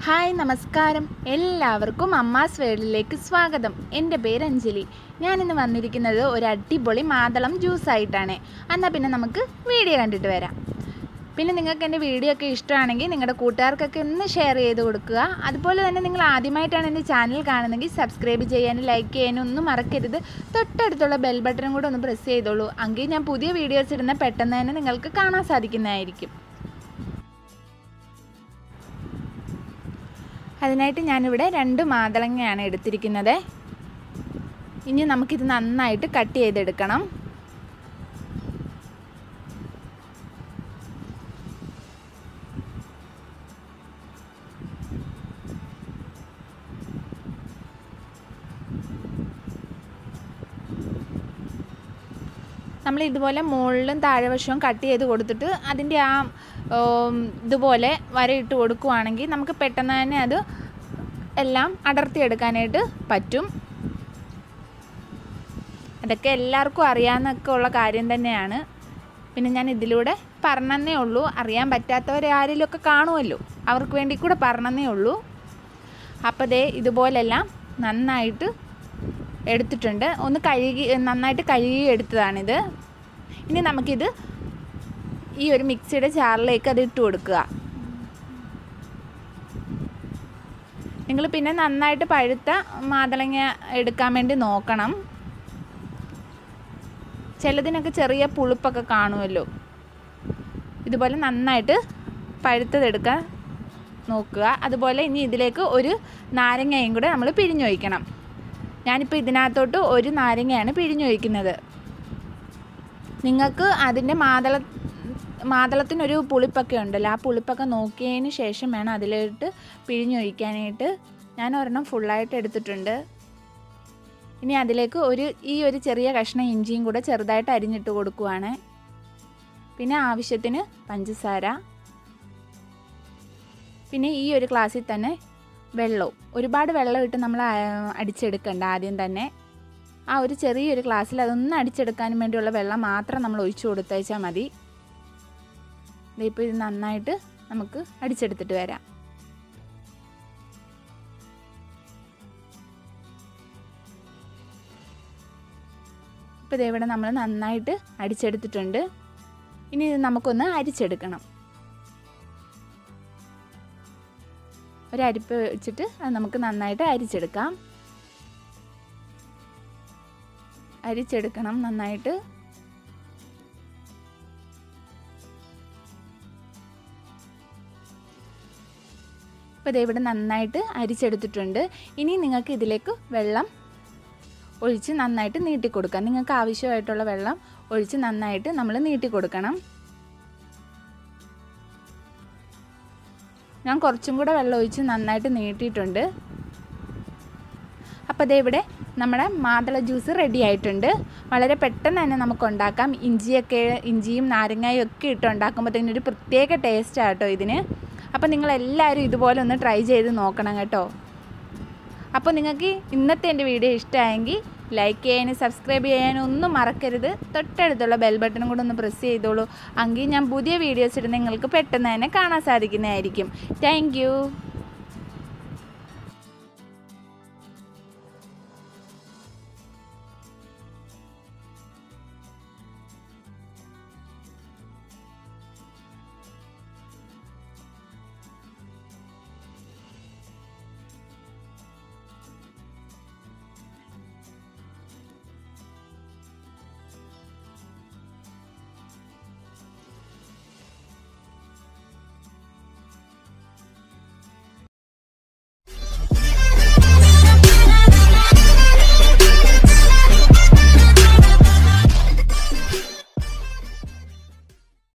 hi നമസ്കാരം എല്ലാവർക്കും അമ്മാസ് വേൾഡിലേക്ക് സ്വാഗതം എൻ്റെ പേര് അഞ്ജലി ഞാനിന്ന് വന്നിരിക്കുന്നത് ഒരു അടിപൊളി മാതളം ജ്യൂസ് ആയിട്ടാണ് എന്നാൽ പിന്നെ നമുക്ക് വീഡിയോ കണ്ടിട്ട് വരാം പിന്നെ നിങ്ങൾക്ക് എൻ്റെ വീഡിയോ ഒക്കെ ഇഷ്ടമാണെങ്കിൽ നിങ്ങളുടെ കൂട്ടുകാർക്കൊക്കെ ഒന്ന് ഷെയർ ചെയ്ത് കൊടുക്കുക അതുപോലെ തന്നെ നിങ്ങൾ ആദ്യമായിട്ടാണ് എൻ്റെ ചാനൽ കാണുന്നതെങ്കിൽ സബ്സ്ക്രൈബ് ചെയ്യാനും ലൈക്ക് ചെയ്യാനും ഒന്നും മറക്കരുത് തൊട്ടടുത്തുള്ള ബെൽ ബട്ടണും കൂടെ ഒന്ന് പ്രസ് ചെയ്തോളൂ എങ്കിൽ ഞാൻ പുതിയ വീഡിയോസ് ഇടുന്ന പെട്ടെന്ന് തന്നെ നിങ്ങൾക്ക് കാണാൻ സാധിക്കുന്നതായിരിക്കും അതിനായിട്ട് ഞാനിവിടെ രണ്ട് മാതളങ്ങയാണ് എടുത്തിരിക്കുന്നത് ഇനി നമുക്കിത് നന്നായിട്ട് കട്ട് ചെയ്തെടുക്കണം നമ്മൾ ഇതുപോലെ മുകളിലും താഴെവശവും കട്ട് ചെയ്ത് കൊടുത്തിട്ട് അതിൻ്റെ ആ ഇതുപോലെ വരയിട്ട് കൊടുക്കുവാണെങ്കിൽ നമുക്ക് പെട്ടെന്ന് തന്നെ അത് എല്ലാം അടർത്തിയെടുക്കാനായിട്ട് പറ്റും അതൊക്കെ എല്ലാവർക്കും അറിയാമെന്നൊക്കെ ഉള്ള കാര്യം തന്നെയാണ് പിന്നെ ഞാൻ ഇതിലൂടെ പറഞ്ഞതേ ഉള്ളൂ അറിയാൻ പറ്റാത്തവർ ആരെങ്കിലുമൊക്കെ കാണുമല്ലോ അവർക്ക് വേണ്ടി കൂടെ പറഞ്ഞതേ ഉള്ളൂ അപ്പോൾ ദേ ഇതുപോലെല്ലാം നന്നായിട്ട് എടുത്തിട്ടുണ്ട് ഒന്ന് കഴുകി നന്നായിട്ട് കഴുകി എടുത്തതാണിത് ഇനി നമുക്കിത് ഈ ഒരു മിക്സിയുടെ ചാറിലേക്ക് അത് ഇട്ട് കൊടുക്കുക നിങ്ങൾ പിന്നെ നന്നായിട്ട് പഴുത്ത മാതളങ്ങ എടുക്കാൻ വേണ്ടി നോക്കണം ചിലതിനൊക്കെ ചെറിയ പുളിപ്പൊക്കെ കാണുമല്ലോ ഇതുപോലെ നന്നായിട്ട് പഴുത്തതെടുക്കാൻ നോക്കുക അതുപോലെ ഇനി ഇതിലേക്ക് ഒരു നാരങ്ങയും കൂടെ നമ്മൾ പിഴിഞ്ഞൊഴിക്കണം ഞാനിപ്പോൾ ഇതിനകത്തോട്ട് ഒരു നാരങ്ങയാണ് പിഴിഞ്ഞൊഴിക്കുന്നത് നിങ്ങൾക്ക് അതിൻ്റെ മാതള മാതളത്തിനൊരു പുളിപ്പൊക്കെ ഉണ്ടല്ലോ ആ പുളിപ്പൊക്കെ നോക്കിയതിന് ശേഷം വേണം അതിലോട്ട് പിഴിഞ്ഞൊഴിക്കാനായിട്ട് ഞാൻ ഒരെണ്ണം ഫുള്ളായിട്ട് എടുത്തിട്ടുണ്ട് ഇനി അതിലേക്ക് ഒരു ഈ ഒരു ചെറിയ കഷ്ണം ഇഞ്ചിയും കൂടെ ചെറുതായിട്ട് അരിഞ്ഞിട്ട് കൊടുക്കുവാണ് പിന്നെ ആവശ്യത്തിന് പഞ്ചസാര പിന്നെ ഈ ഒരു ഗ്ലാസ്സിൽ തന്നെ വെള്ളവും ഒരുപാട് വെള്ളം ഇട്ട് നമ്മൾ അടിച്ചെടുക്കണ്ട ആദ്യം തന്നെ ആ ഒരു ചെറിയൊരു ഗ്ലാസ്സിൽ അതൊന്ന് അടിച്ചെടുക്കാനും വേണ്ടിയുള്ള വെള്ളം മാത്രം നമ്മൾ ഒഴിച്ചു കൊടുത്തയച്ചാൽ മതി ഇപ്പോൾ ഇത് നന്നായിട്ട് നമുക്ക് അടിച്ചെടുത്തിട്ട് വരാം ഇപ്പോൾ ഇതേവിടെ നമ്മൾ നന്നായിട്ട് അടിച്ചെടുത്തിട്ടുണ്ട് ഇനി ഇത് നമുക്കൊന്ന് അരിച്ചെടുക്കണം ഒരരിപ്പ് വെച്ചിട്ട് അത് നമുക്ക് നന്നായിട്ട് അരിച്ചെടുക്കാം അരിച്ചെടുക്കണം നന്നായിട്ട് ഇപ്പോൾ ഇത് ഇവിടെ നന്നായിട്ട് അരിച്ചെടുത്തിട്ടുണ്ട് ഇനി നിങ്ങൾക്ക് ഇതിലേക്ക് വെള്ളം ഒഴിച്ച് നന്നായിട്ട് നീട്ടി കൊടുക്കാം നിങ്ങൾക്ക് ആവശ്യമായിട്ടുള്ള വെള്ളം ഒഴിച്ച് നന്നായിട്ട് നമ്മൾ നീട്ടി കൊടുക്കണം ഞാൻ കുറച്ചും കൂടെ വെള്ളം ഒഴിച്ച് നന്നായിട്ട് നീട്ടിയിട്ടുണ്ട് അപ്പോൾ അതേ ഇവിടെ നമ്മുടെ മാതള ജ്യൂസ് റെഡി ആയിട്ടുണ്ട് വളരെ പെട്ടെന്ന് തന്നെ നമുക്ക് ഉണ്ടാക്കാം ഇഞ്ചിയൊക്കെ ഇഞ്ചിയും നാരങ്ങയും ഒക്കെ ഇട്ട് ഉണ്ടാക്കുമ്പോഴത്തേനും ഒരു പ്രത്യേക ടേസ്റ്റാണ് കേട്ടോ ഇതിന് അപ്പോൾ നിങ്ങളെല്ലാവരും ഇതുപോലെ ഒന്ന് ട്രൈ ചെയ്ത് നോക്കണം കേട്ടോ അപ്പോൾ നിങ്ങൾക്ക് ഇന്നത്തെ എൻ്റെ വീഡിയോ ഇഷ്ടമായെങ്കിൽ ലൈക്ക് ചെയ്യാനും സബ്സ്ക്രൈബ് ചെയ്യാനും ഒന്നും മറക്കരുത് തൊട്ടടുത്തുള്ള ബെൽ ബട്ടണും കൂടെ ഒന്ന് പ്രസ് ചെയ്തോളൂ എങ്കിൽ ഞാൻ പുതിയ വീഡിയോസ് ഇടുന്ന നിങ്ങൾക്ക് പെട്ടെന്ന് തന്നെ കാണാൻ സാധിക്കുന്നതായിരിക്കും താങ്ക്